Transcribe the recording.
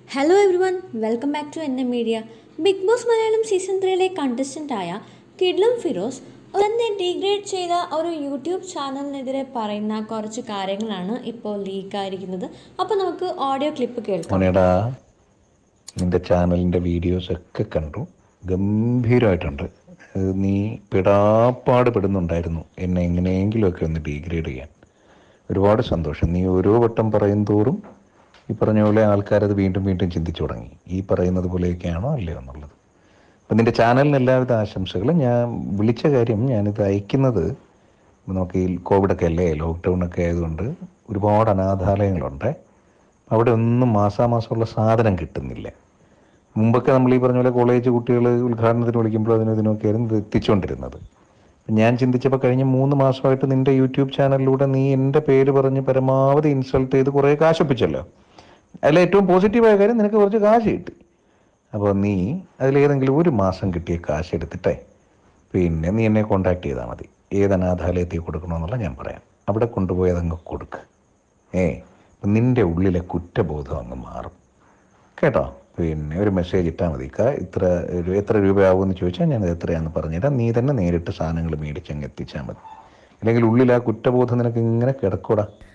hello everyone welcome back to N M media Big Boss Malayalam season ത്രീയിലെ കണ്ടസ്റ്റൻ്റായ കിഡ്ലം ഫിറോസ് തന്നെ degrade ചെയ്ത ഒരു യൂട്യൂബ് ചാനലിനെതിരെ പറയുന്ന കുറച്ച് കാര്യങ്ങളാണ് ഇപ്പോൾ ലീക്കായിരിക്കുന്നത് അപ്പോൾ നമുക്ക് ഓഡിയോ ക്ലിപ്പ് കേൾക്കാം മോനേടാ നിന്റെ ചാനലിൻ്റെ വീഡിയോസ് ഒക്കെ കണ്ടു ഗംഭീരമായിട്ടുണ്ട് അത് നീ പിടാപ്പാട് പെടുന്നുണ്ടായിരുന്നു എന്നെ എങ്ങനെയെങ്കിലുമൊക്കെ ഒന്ന് ഡീഗ്രേഡ് ചെയ്യാൻ ഒരുപാട് സന്തോഷം നീ ഓരോ വട്ടം പറയും തോറും ഈ പറഞ്ഞ പോലെ ആൾക്കാരത് വീണ്ടും വീണ്ടും ചിന്തിച്ചു തുടങ്ങി ഈ പറയുന്നത് പോലെയൊക്കെയാണോ അല്ലയോ എന്നുള്ളത് അപ്പം നിന്റെ ചാനലിന് എല്ലാവിധ ആശംസകളും ഞാൻ വിളിച്ച കാര്യം ഞാനിത് അയക്കുന്നത് നമുക്ക് ഈ കോവിഡൊക്കെ അല്ലേ ലോക്ക്ഡൗൺ ഒക്കെ ആയതുകൊണ്ട് ഒരുപാട് അനാഥാലയങ്ങളുണ്ട് അവിടെ ഒന്നും മാസാമാസമുള്ള സാധനം കിട്ടുന്നില്ല മുമ്പൊക്കെ നമ്മൾ ഈ പറഞ്ഞ പോലെ കോളേജ് കുട്ടികൾ ഉദ്ഘാടനത്തിന് വിളിക്കുമ്പോൾ അതിനും ഇതിനൊക്കെ ആയിരുന്നു ഇത് എത്തിച്ചുകൊണ്ടിരുന്നത് ഞാൻ ചിന്തിച്ചപ്പോൾ കഴിഞ്ഞ മൂന്ന് മാസമായിട്ട് നിന്റെ യൂട്യൂബ് ചാനലിലൂടെ നീ എൻ്റെ പേര് പറഞ്ഞ് പരമാവധി ഇൻസൾട്ട് ചെയ്ത് കുറേ കാശ് ഒപ്പിച്ചല്ലോ അതിൽ ഏറ്റവും പോസിറ്റീവായ കാര്യം നിനക്ക് കുറച്ച് കാശ് കിട്ടി അപ്പോൾ നീ അതിലേതെങ്കിലും ഒരു മാസം കിട്ടിയ കാശ് എടുത്തിട്ടേ പിന്നെ നീ എന്നെ കോണ്ടാക്ട് ചെയ്താൽ മതി ഏത് അനാഥാലയത്തിൽ കൊടുക്കണമെന്നുള്ള ഞാൻ പറയാം അവിടെ കൊണ്ടുപോയി അതങ്ങ് കൊടുക്ക് ഏ അപ്പം നിൻ്റെ ഉള്ളിലെ കുറ്റബോധം അങ്ങ് മാറും കേട്ടോ പിന്നെ ഒരു മെസ്സേജ് ഇട്ടാൽ മതി ക ഇത്ര ഒരു എത്ര രൂപയാവുമെന്ന് ചോദിച്ചാൽ ഞാൻ എത്രയാണെന്ന് പറഞ്ഞുതരാം നീ തന്നെ നേരിട്ട് സാധനങ്ങൾ മേടിച്ചങ്ങ് എത്തിച്ചാൽ മതി അല്ലെങ്കിൽ ഉള്ളിൽ ആ കുറ്റബോധം നിനക്ക് ഇങ്ങനെ കിടക്കൂടാ